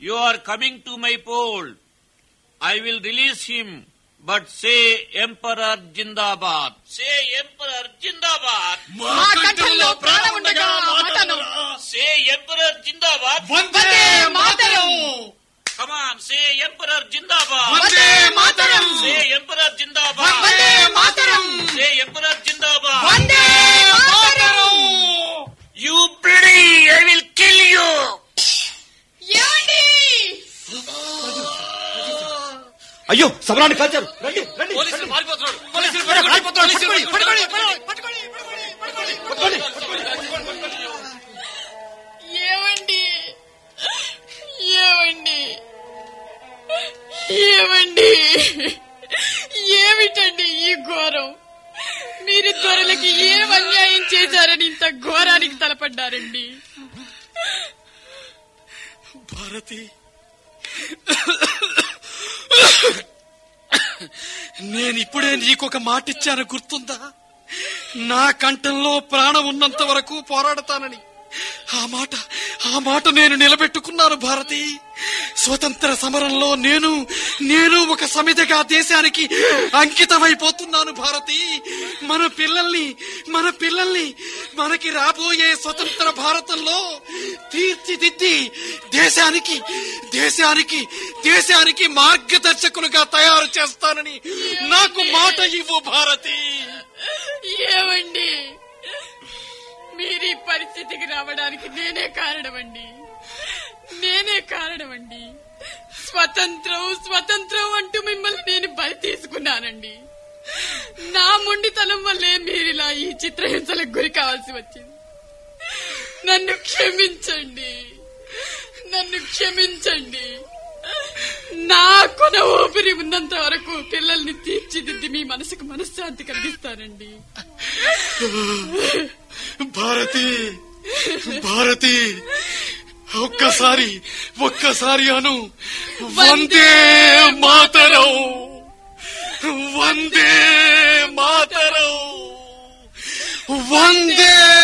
You are coming to my fold. I will release him, but say Emperor Jindabad. Say Emperor Jindabad. మా కంఠంలో ప్రాణం ఉండగా ఆ మాటను Say Emperor Jindabad. Vande Mataram Come on, say Emperor Jindabad. Vande Mataram Say Emperor Jindabad. Vande Mataram Say Emperor Jindabad. Vande Mataram You bloody! I will kill you! ఏమండి అయ్యో సమరాన్ని కాల్చారు రండి రండి పోలీసులు పారిపోతున్నాడు పోలీసులు పట్టుకోండి, పట్టుకోండి, పట్టుకోండి, పట్టుకోండి, పట్టుకోండి, పట్టుకోండి. ఏమండి ఏమండి ఏమండి ఏమిటండి ఈ ఘోరం మీరు దొరలకి ఏం అన్యాయం చేశారని ఇంత ఘోరానికి తలపడ్డారండి భారతి నేనిప్పుడే నీకొక మాట ఇచ్చాను గుర్తుందా నా కంఠంలో ప్రాణం ఉన్నంత వరకు పోరాడతానని ఆ మాట ఆ మాట నేను నిలబెట్టుకున్నాను భారతి స్వతంత్ర సమరంలో నేను నేను ఒక సమితిగా దేశానికి అంకితమైపోతున్నాను భారతి మన పిల్లల్ని మన పిల్లల్ని మనకి రాబోయే స్వతంత్ర భారతంలో తీర్చిదిద్ది దేశానికి దేశానికి దేశానికి మార్గదర్శకులుగా తయారు చేస్తానని నాకు మాట ఇవ్వు భారతి ఏమండి మీరు ఈ పరిస్థితికి రావడానికి నేనే కారణమండి నేనే కారణమండి స్వతంత్రం స్వతంత్రం అంటూ మిమ్మల్ని నేను బలి తీసుకున్నానండి నా మొండితనం వల్లే మీరిలా ఈ చిత్రహింసలకు గురి కావాల్సి వచ్చింది నన్ను క్షమించండి నన్ను క్షమించండి నా కొన ఊపిరి ఉన్నంత వరకు పిల్లల్ని తీర్చిదిద్ది మీ మనసుకు మనశ్శాంతి కలిగిస్తానండి భారతి భారతి ఒక్కసారి ఒక్కసారి అను వందే మాతరం వందే మాతరం వందే